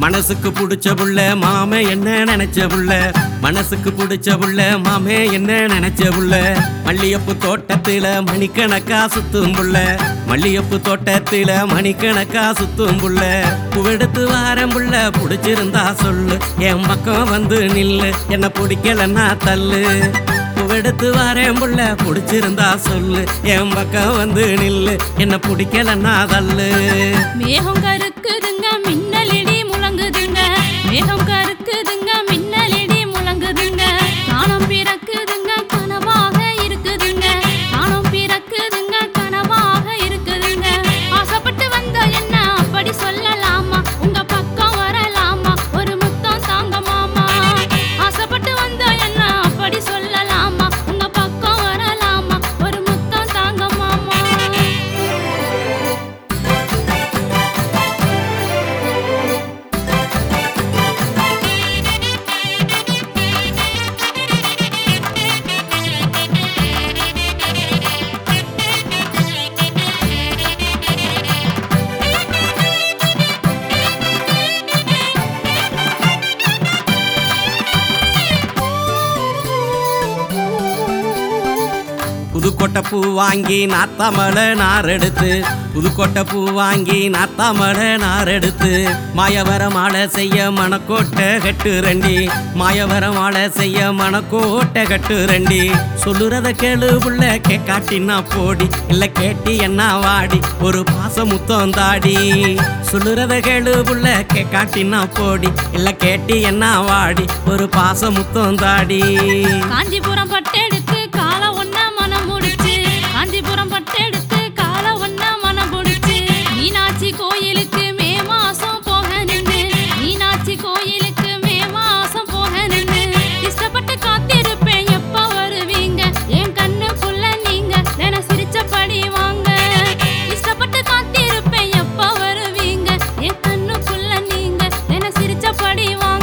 மனசுக்கு பிடிச்ச புள்ள மாமே என்ன நினைச்ச புள்ள மனசுக்கு பிடிச்ச புள்ள மாமே என்ன நினைச்ச புள்ள மல்லியப்பு தோட்டத்தில மணிக்கணக்கா சுத்தும் புள்ள மல்லியப்பு தோட்டத்தில மணிக்கணக்கா சுத்தும் புள்ள பூவெடுத்து வாரம் புள்ள பிடிச்சிருந்தா சொல்லு என் பக்கம் வந்து நில்லு என்ன பிடிக்கலன்னா தள்ளு பூவெடுத்து வாரேன் புள்ள பிடிச்சிருந்தா சொல்லு என் பக்கம் வந்து நில்லு என்ன பிடிக்கலன்னா தள்ளு மேகம் கருக்குதுங்க மின்னலிடி முழங்குதுங்க மேகம் கருக்குதுங்க மின்னலிடி முழங்குதுங்க காணம் பிறக்குதுங்க கனவாக இருக்குதுங்க காணம் பிறக்குதுங்க கனவாக இருக்குதுங்க ஆசைப்பட்டு வந்த என்ன அப்படி சொல்லலாமா உங்க பக்கம் வரலாமா ஒரு முத்தம் தாங்க மாமா ஆசைப்பட்டு வந்த என்ன அப்படி சொல்லலாமா உங்க பக்கம் வரலாமா ஒரு முத்தம் தாங்க மாமா புதுக்கோட்டை பூ வாங்கி நாத்தாமலை நார் எடுத்து புதுக்கோட்டை பூ வாங்கி நாத்தாமலை நார் எடுத்து மாயவர மாலை செய்ய மணக்கோட்டை கட்டு ரெண்டி மாயவர மாலை செய்ய மணக்கோட்டை கட்டு ரெண்டி சொல்லுறத கேளு புள்ள கேக்காட்டினா போடி இல்ல கேட்டி என்ன வாடி ஒரு பாச முத்தம் தாடி சொல்லுறத கேளு புள்ள கேக்காட்டினா போடி இல்ல கேட்டி என்ன வாடி ஒரு பாச முத்தம் தாடி காஞ்சிபுரம் பட்டெடுத்து கால ஒன்ன மனம் முடிச்சு காஞ்சிபுரம் பட்டெடுத்து கால ஒன்ன மனம் முடிச்சு மீனாட்சி கோயிலுக்கு மே மாசம் போக நின்று மீனாட்சி கோயிலுக்கு மே மாசம் போக நின்று இஷ்டப்பட்டு காத்திருப்பேன் எப்ப வருவீங்க என் கண்ணுக்குள்ள நீங்க தின சிரிச்சபடி வாங்க இஷ்டப்பட்டு காத்திருப்பேன் எப்ப வருவீங்க என் கண்ணுக்குள்ள நீங்க தின சிரிச்சபடி வாங்க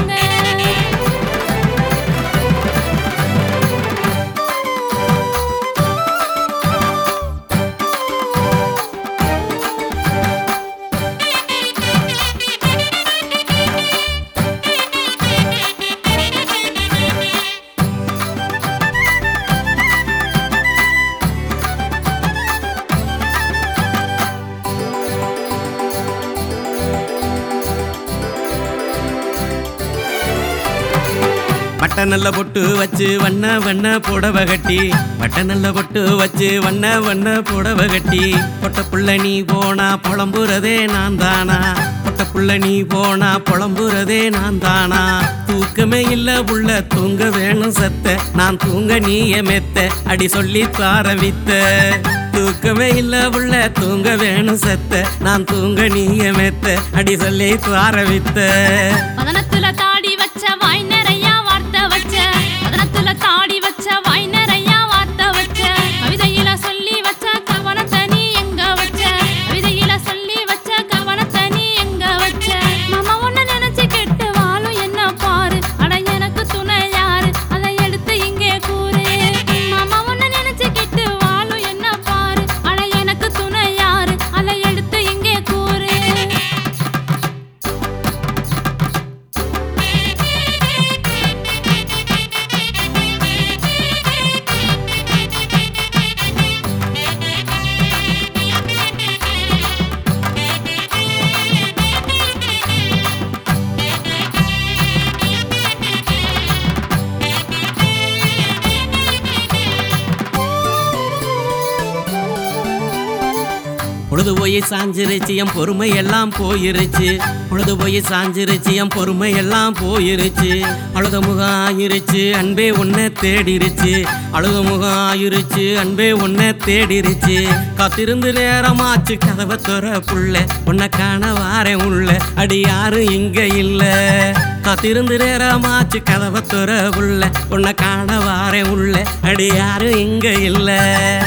வட்ட நல்ல பொட்டு வச்சு வண்ண வண்ண புடவை கட்டி வட்ட நல்ல பொட்டு வச்சு வண்ண வண்ண புடவை கட்டி பொட்ட புள்ள நீ போனா புலம்புறதே நான் தானா பொட்ட புள்ள நீ போனா புலம்புறதே நான் தானா தூக்கமே இல்ல புள்ள தூங்க வேணும் சத்த நான் தூங்க நீய மெத்த அடி சொல்லி தார வித்த தூக்கமே இல்ல புள்ள தூங்க வேணும் சத்த நான் தூங்க நீய மெத்த அடி சொல்லி தார வித்த பதனத்துல தாடி வச்ச வாய் நிறைய வார்த்தை வச்ச பதனத்துல தாடி வச்ச வாய் நிறைய வார்த்தை வச்ச கவிதையில சொல்லி வச்ச கவனத்தை நீ எங்க வச்ச கவிதையில சொல்லி வச்ச கவனத்தை நீ எங்க வச்ச மாமா ஒன்ன நினைச்சு கெட்டு வாழும் என்ன பாரு அட எனக்கு துணை யாரு அதை எடுத்து இங்கே கூறு மாமா ஒன்ன நினைச்சு கெட்டு வாழும் என்ன பாரு அட எனக்கு துணை யாரு அதை எடுத்து இங்கே கூறு பொழுது போய் சாஞ்சிருச்சு என் பொறுமை எல்லாம் போயிருச்சு பொழுது போய் சாஞ்சிருச்சு என் பொறுமை எல்லாம் போயிருச்சு அழுத முகம் ஆயிருச்சு அன்பே உன்னை தேடிருச்சு அழுத முகம் ஆயிருச்சு அன்பே உன்னை தேடிருச்சு காத்திருந்து நேரமாச்சு கதவை துற புள்ள உன்னை காண வாரேன் உள்ள அடி யாரும் இங்க இல்ல காத்திருந்து நேரமாச்சு கதவை துற புள்ள உன்னை காண வாரேன் உள்ள அடி யாரும் இங்க இல்ல